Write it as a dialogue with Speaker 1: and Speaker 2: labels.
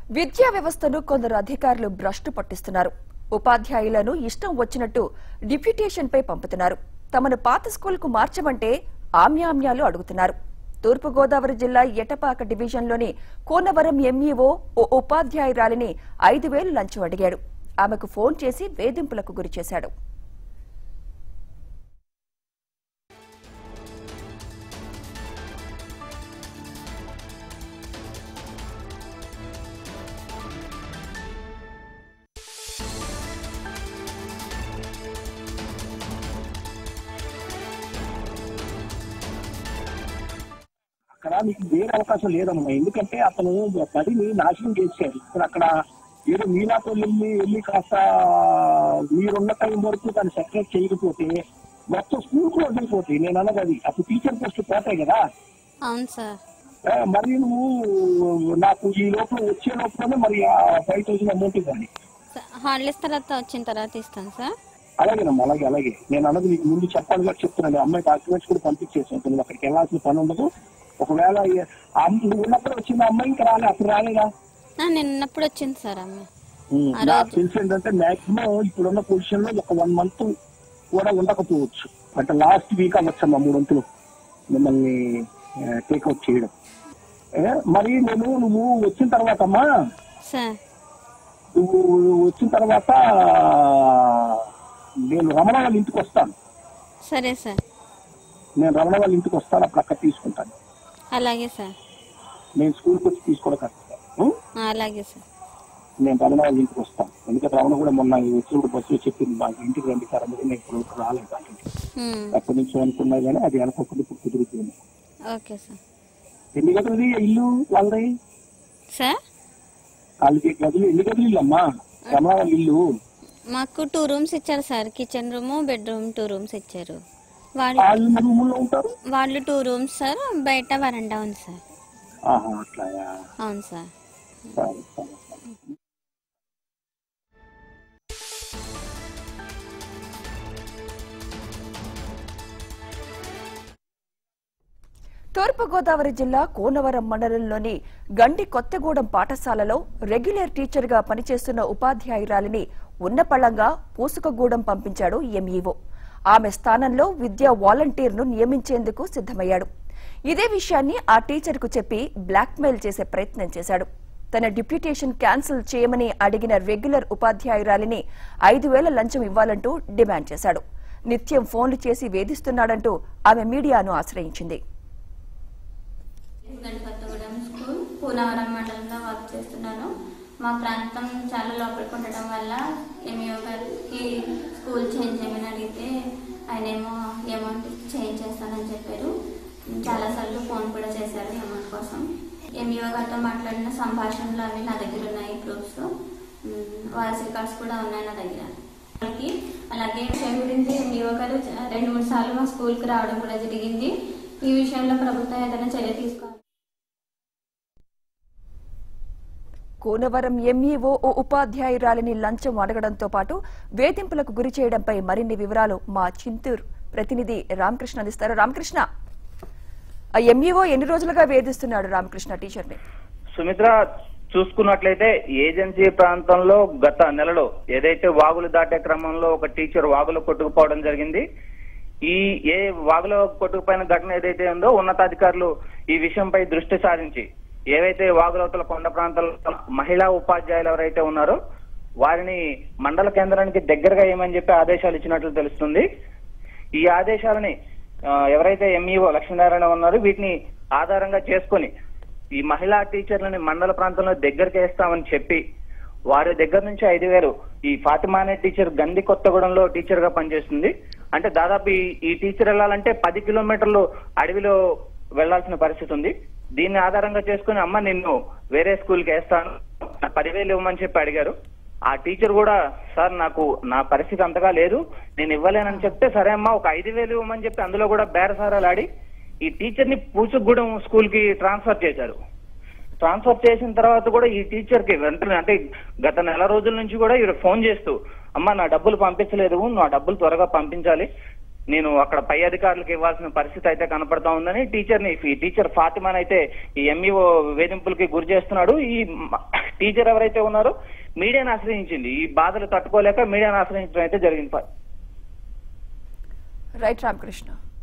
Speaker 1: విద్యా వ్యవస్థను కొందరు అధికారులు భ్రష్టు పట్టిస్తున్నారు ఉపాధ్యాయులను ఇష్టం వచ్చినట్టు డిప్యూటేషన్ పై పంపుతున్నారు తమను పాత స్కూల్కు మార్చమంటే ఆమ్యామ్యాలు అడుగుతున్నారు తూర్పుగోదావరి జిల్లా ఎటపాక డివిజన్లోని కోనవరం ఎంఈఓ ఓ ఉపాధ్యాయురాలిని ఐదు వేలు లంచం అడిగాడు ఆమెకు ఫోన్ చేసి వేధింపులకు గురిచేశాడు
Speaker 2: అక్కడ మీకు వేరే అవకాశం లేదమ్మా ఎందుకంటే అతను బడిని నాశనం చేశాడు ఇప్పుడు అక్కడ ఏదో మీనాతో వెళ్ళి వెళ్ళి కాస్త మీరున్న టైం వరకు దాన్ని సెపరేట్ చేయకపోతే మొత్తం స్కూల్ కూడా వదిలిపోతాయి నేను అన్నది అది అప్పుడు టీచర్ పోస్ట్ పోతాయి కదా
Speaker 3: అవును సార్
Speaker 2: ఆ, మరి నువ్వు నాకు ఈ లోపల వచ్చే లోపలనే మరి ఫైవ్ థౌసండ్ అమౌంట్ ఇవ్వాలి
Speaker 3: స- హాలిడేస్ తర్వాత వచ్చిన తర్వాత ఇస్తాను సార్
Speaker 2: అలాగేనమ్మా అలాగే అలాగే నేను అన్నది నీకు ముందు చెప్పాలి కూడా చెప్తున్నాను అమ్మాయి డాక్యుమెంట్స్ కూడా పంపించేసాను నువ్వు అక్కడికి వెళ్ళాల్సిన పని ఉండదు ఒకవేళ ఈ- ఆ అమ్మ- నువ్వు ఉన్నప్పుడు వచ్చిన అమ్మాయి ఇంకా రాలే అప్పుడు రాలేదా
Speaker 3: ఆ, నేను ఉన్నప్పుడు వచ్చింది సార్ అమ్మ
Speaker 2: ఉమ్,
Speaker 3: ఆ
Speaker 2: నాకు
Speaker 3: రోజు.
Speaker 2: తెలిసి ఏంటంటే మాక్సిమం ఇప్పుడున్న పొజిషన్ లో ఒక వన్ మంత్ కూడా ఉండకపోవచ్చు అంటే లాస్ట్ వీక్ అవ్వచ్చమ్మా మూడు వంతులు మిమ్మల్ని టేక్అవుట్ చేయడం ఏ, మరి నేను నువ్వు వచ్చిన తర్వాత అమ్మా
Speaker 3: సార్
Speaker 2: నువ్వు వచ్చిన తర్వాత నేను రమణ వాళ్ళ ఇంటికి వస్తాను
Speaker 3: సరే సార్
Speaker 2: నేను రమణ వాళ్ళ ఇంటికి వస్తాను అప్పుడు అక్కడ తీసుకుంటాను
Speaker 3: అలాగే సార్
Speaker 2: నేను స్కూల్కి వచ్చి తీసుకోవడం కష్టం ఉం?
Speaker 3: ఆ, అలాగే సార్
Speaker 2: నేను రమణ వాళ్ళ ఇంటికి వస్తాను ఎందుకంటే రమణ కూడా మొన్న వచ్చినప్పుడు బస్సులో చెప్పింది మాకు ఇంటికి రండి సార్ అంటే నేను ఇప్పుడు రాలేదు వాళ్ళ ఇంటికి
Speaker 3: ఉమ్,
Speaker 2: అప్పటి నుంచి అనుకున్నా కానీ అది అనుకోకుండా ఇప్పుడు కుదురుతుంది
Speaker 3: ఓకే సార్
Speaker 2: ఎన్ని గదులు ఇల్లు వాళ్ళది
Speaker 3: సార్
Speaker 2: వాళ్ళకి గదులు ఎన్ని గదులు ఇల్లు అమ్మా రమణ వాళ్ళ ఇల్లు
Speaker 3: మాకు టూ రూమ్స్ ఇచ్చారు sir kitchen room bedroom two rooms ఇచ్చారు వాళ్ళు
Speaker 2: వాళ్ళు రూముల్లో ఉంటారు
Speaker 3: వాళ్ళు టూ రూమ్స్ సార్ బయట వరండా ఉంది సార్
Speaker 2: ఆహా అట్లాయా
Speaker 3: అవును సార్
Speaker 2: సరే సరే
Speaker 1: తూర్పుగోదావరి జిల్లా కోనవరం మండలంలోని గండి కొత్తగూడెం పాఠశాలలో రెగ్యులర్ టీచర్గా పనిచేస్తున్న ఉపాధ్యాయురాలిని ఉన్నపళంగా పూసుకగూడెం పంపించాడు ఎంఈఓ ఆమె స్థానంలో విద్యా వాలంటీర్ను నియమించేందుకు సిద్ధమయ్యాడు ఇదే విషయాన్ని ఆ టీచర్కు చెప్పి బ్లాక్మెయిల్ చేసే ప్రయత్నం చేశాడు తన డిప్యూటేషన్ క్యాన్సిల్ చేయమని అడిగిన రెగ్యులర్ ఉపాధ్యాయురాలిని ఐదు వేల లంచం ఇవ్వాలంటూ డిమాండ్ చేశాడు నిత్యం ఫోన్లు చేసి వేధిస్తున్నాడంటూ ఆమె మీడియాను ఆశ్రయించింది
Speaker 4: గణపతిగూడెం స్కూల్ పూనవరం మండలంలో వర్క్ చేస్తున్నాను మా ప్రాంతం చాలా లోపలికి ఉండడం వల్ల ఎంఈఓ గారికి స్కూల్ చేంజ్ చేయమని అడిగితే ఆయన ఏమో అమౌంట్ చేంజ్ చేస్తానని చెప్పారు చాలాసార్లు ఫోన్ కూడా చేశారు అమౌంట్ కోసం ఎంఈఓ గారితో మాట్లాడిన సంభాషణలు అవి నా దగ్గర ఉన్నాయి ప్రూఫ్స్ వాయిస్ రికార్డ్స్ కూడా ఉన్నాయి నా దగ్గర వాళ్ళకి అలాగే విషయం గురించి ఎంఈఓ గారు రెండు మూడు సార్లు మా స్కూల్కి రావడం కూడా జరిగింది ఈ విషయంలో ప్రభుత్వం ఏదైనా చర్య తీసుకోవాలి
Speaker 1: కోనవరం ఎంఈఓ ఓ ఉపాధ్యాయురాలిని లంచం అడగడంతో పాటు వేధింపులకు గురి చేయడంపై మరిన్ని వివరాలు మా చింతూరు ప్రతినిధి రామకృష్ణ అందిస్తారు రామకృష్ణ ఆ ఎంఈఓ ఎన్ని రోజులుగా వేధిస్తున్నాడు రామకృష్ణ టీచర్ని
Speaker 5: సుమిత్ర చూసుకున్నట్లయితే ఏజెన్సీ ప్రాంతంలో గత నెలలో ఏదైతే వాగులు దాటే క్రమంలో ఒక టీచర్ వాగులో కొట్టుకుపోవడం జరిగింది ఈ ఏ వాగులో కొట్టుకుపోయిన ఘటన ఏదైతే ఉందో ఉన్నతాధికారులు ఈ విషయంపై దృష్టి సారించి ఏవైతే వాగులవతల కొండ ప్రాంతాల్లో మహిళా ఉపాధ్యాయులు ఎవరైతే ఉన్నారో వారిని మండల కేంద్రానికి దగ్గరగా ఏమని చెప్పి ఆదేశాలు ఇచ్చినట్లు తెలుస్తుంది ఈ ఆదేశాలని ఆ, ఎవరైతే ఎంఈఓ లక్ష్మీనారాయణ ఉన్నారో వీటిని ఆధారంగా చేసుకొని ఈ మహిళా టీచర్లని మండల ప్రాంతంలో దగ్గరికి వేస్తామని చెప్పి వారి దగ్గర నుంచి ఐదు వేలు ఈ ఫాతిమా అనే టీచర్ గంది కొత్తగూడెంలో టీచర్ గా పనిచేస్తుంది అంటే దాదాపు ఈ ఈ టీచర్ వెళ్ళాలంటే పది కిలోమీటర్లు అడవిలో వెళ్లాల్సిన పరిస్థితి ఉంది దీన్ని ఆధారంగా చేసుకుని అమ్మ నిన్ను వేరే స్కూల్కి వేస్తాను నాకు పదివేలు ఇవ్వమని చెప్పి అడిగారు ఆ టీచర్ కూడా సార్ నాకు నా పరిస్థితి అంతగా లేదు నేను ఇవ్వలేనని చెప్తే సరే అమ్మా ఒక ఐదు వేలు ఇవ్వమని చెప్పి అందులో కూడా బేరసారాలు ఆడి ఈ టీచర్ ని పూసుగూడెం స్కూల్ కి ట్రాన్స్ఫర్ చేశారు ట్రాన్స్ఫర్ చేసిన తర్వాత కూడా ఈ టీచర్ కి వెంటనే అంటే గత నెల రోజుల నుంచి కూడా ఈవిడ ఫోన్ చేస్తూ అమ్మా నా డబ్బులు పంపించలేదు నా డబ్బులు త్వరగా పంపించాలి నేను అక్కడ పై అధికారులకు ఇవ్వాల్సిన పరిస్థితి అయితే కనపడతా ఉందని టీచర్ ని ఈ టీచర్ ఫాతిమాన్ అయితే ఈ ఎంఈఓ వేధింపులకి గురి చేస్తున్నాడు ఈ మ- టీచర్ ఎవరైతే ఉన్నారో మీడియాను ఆశ్రయించింది ఈ బాధలు తట్టుకోలేక మీడియాను ఆశ్రయించడం అయితే జరిగింది
Speaker 1: రైట్ రామకృష్ణ